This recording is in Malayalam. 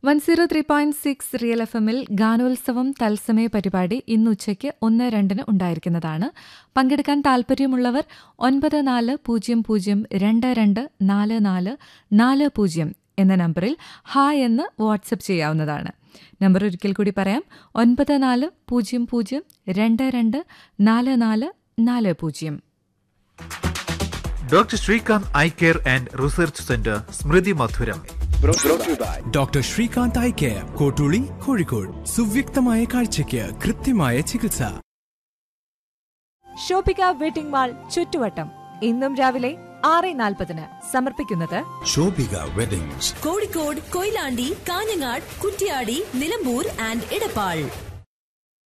one zero three point six real F എമ്മിൽ ഗാനോത്സവം തത്സമയ പരിപാടി ഇന്ന് ഉച്ചയ്ക്ക് ഒന്ന് രണ്ടിന് ഉണ്ടായിരിക്കുന്നതാണ് പങ്കെടുക്കാൻ താൽപ്പര്യമുള്ളവർ ഒൻപത് നാല് പൂജ്യം പൂജ്യം രണ്ട് രണ്ട് നാല് നാല് നാല് പൂജ്യം എന്ന നമ്പറിൽ ഹായ് എന്ന് വാട്സപ്പ് ചെയ്യാവുന്നതാണ് നമ്പർ ഒരിക്കൽ കൂടി പറയാം ഒൻപത് നാല് പൂജ്യം പൂജ്യം രണ്ട് രണ്ട് നാല് നാല് നാല് പൂജ്യം doctor Srikanth eye care and research centre സ്മൃതി മധുരം doctor Srikanth eye care Kottooli Kozhikode സുവ്യക്തമായ കാഴ്ചയ്ക്ക് കൃത്യമായ ചികിത്സ ഷോപ്പിക വെഡിംഗ് മാൾ ചുറ്റുവട്ടം ഇന്നും രാവിലെ ആറ് നാൽപ്പതിന് സമർപ്പിക്കുന്നത് ശോഭിക വെഡിങ്സ് കോഴിക്കോട് കൊയിലാണ്ടി കാഞ്ഞങ്ങാട് കുറ്റ്യാടി നിലമ്പൂർ ആൻഡ് ഇടപ്പാൾ